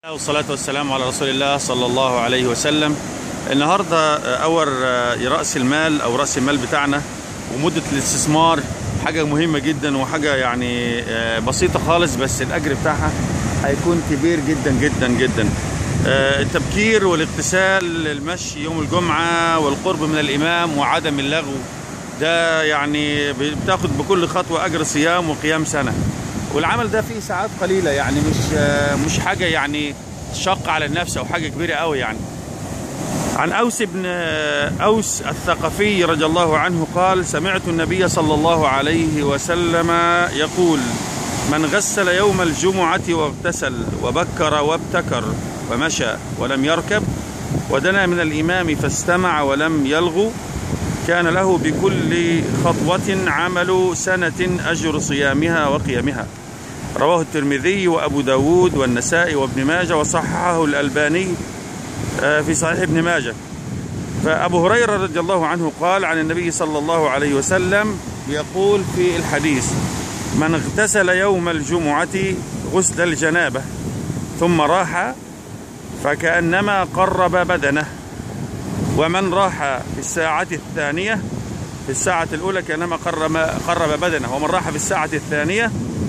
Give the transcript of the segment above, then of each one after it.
والصلاة والسلام على رسول الله صلى الله عليه وسلم النهاردة أول رأس المال أو رأس المال بتاعنا ومدة الاستثمار حاجة مهمة جدا وحاجة يعني بسيطة خالص بس الأجر بتاعها هيكون كبير جدا جدا جدا التبكير والاغتسال المشي يوم الجمعة والقرب من الإمام وعدم اللغو ده يعني بتاخد بكل خطوة أجر صيام وقيام سنة والعمل ده فيه ساعات قليلة يعني مش مش حاجة يعني شق على النفس أو حاجة كبيرة قوي يعني عن أوس بن أوس الثقفي رضي الله عنه قال سمعت النبي صلى الله عليه وسلم يقول من غسل يوم الجمعة واغتسل وبكر وابتكر ومشى ولم يركب ودنا من الإمام فاستمع ولم يلغو كان له بكل خطوة عمل سنة أجر صيامها وقيامها رواه الترمذي وأبو داود والنسائي وابن ماجة وصححه الألباني في صحيح ابن ماجة فأبو هريرة رضي الله عنه قال عن النبي صلى الله عليه وسلم يقول في الحديث من اغتسل يوم الجمعة غسل الجنابة ثم راح فكأنما قرب بدنه ومن راح في الساعة الثانية في الساعة الأولى كأنما قرب, قرب بدنه ومن راح في الساعة الثانية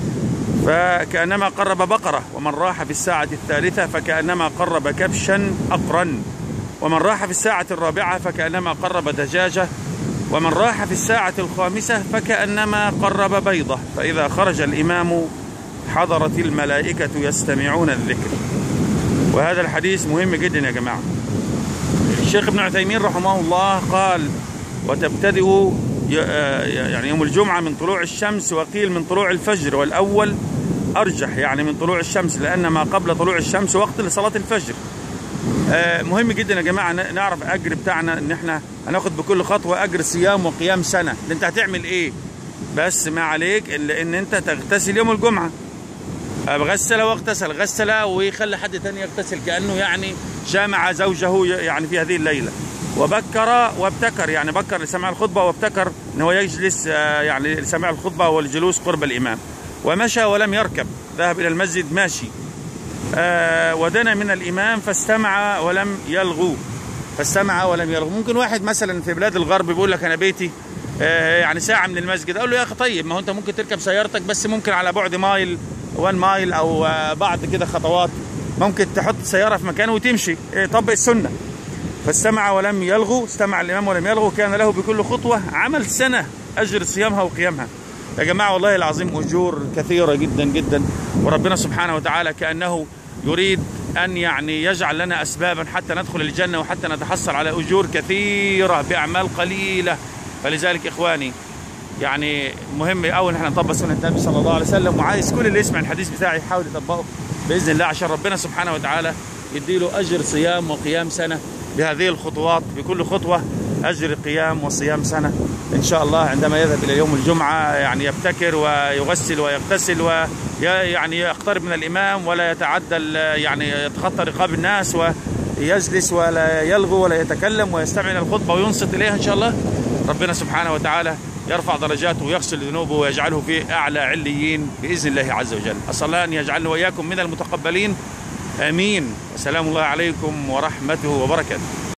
فكأنما قرب بقرة ومن راح في الساعة الثالثة فكأنما قرب كبشا أقرا ومن راح في الساعة الرابعة فكأنما قرب دجاجة ومن راح في الساعة الخامسة فكأنما قرب بيضة فإذا خرج الإمام حضرت الملائكة يستمعون الذكر وهذا الحديث مهم جدا يا جماعة الشيخ ابن عثيمين رحمه الله قال وتبتدئ يعني يوم الجمعة من طلوع الشمس وقيل من طلوع الفجر والأول أرجح يعني من طلوع الشمس لأن ما قبل طلوع الشمس وقت لصلاة الفجر مهم جدا يا جماعة نعرف أجر بتاعنا إن إحنا هناخد بكل خطوة أجر صيام وقيام سنة أنت هتعمل إيه بس ما عليك إلا إن أنت تغتسل يوم الجمعة غسل واغتسل غسل ويخلي حد تاني يغتسل كأنه يعني جامع زوجه يعني في هذه الليلة وبكر وابتكر يعني بكر لسماع الخطبة وابتكر أنه يجلس يعني لسماع الخطبة والجلوس قرب الإمام ومشى ولم يركب ذهب إلى المسجد ماشي ودنا من الإمام فاستمع ولم يلغو فاستمع ولم يلغو ممكن واحد مثلا في بلاد الغرب بيقول لك أنا بيتي يعني ساعة من المسجد أقول له يا أخي طيب ما هو أنت ممكن تركب سيارتك بس ممكن على بعد مايل 1 مايل أو بعض كده خطوات ممكن تحط سيارة في مكان وتمشي طبق السنة فاستمع ولم يلغو استمع الإمام ولم يلغو كان له بكل خطوة عمل سنة أجر صيامها وقيامها يا جماعة والله العظيم أجور كثيرة جدا جدا وربنا سبحانه وتعالى كأنه يريد أن يعني يجعل لنا أسبابا حتى ندخل الجنة وحتى نتحصل على أجور كثيرة بأعمال قليلة فلذلك إخواني يعني مهم قوي ان احنا نطبق سنه النبي صلى الله عليه وسلم وعايز كل اللي يسمع الحديث بتاعي يحاول يطبقه باذن الله عشان ربنا سبحانه وتعالى يديله اجر صيام وقيام سنه بهذه الخطوات بكل خطوه اجر قيام وصيام سنه ان شاء الله عندما يذهب الى يوم الجمعه يعني يبتكر ويغسل ويغتسل ويعني يقترب من الامام ولا يتعدى يعني يتخطى رقاب الناس ويجلس ولا يلغو ولا يتكلم ويستمع الى الخطبه وينصت اليها ان شاء الله ربنا سبحانه وتعالى يرفع درجاته ويغسل ذنوبه ويجعله في أعلى عليين بإذن الله عز وجل أسأل الله أن يجعلنا وإياكم من المتقبلين آمين وسلام الله عليكم ورحمته وبركاته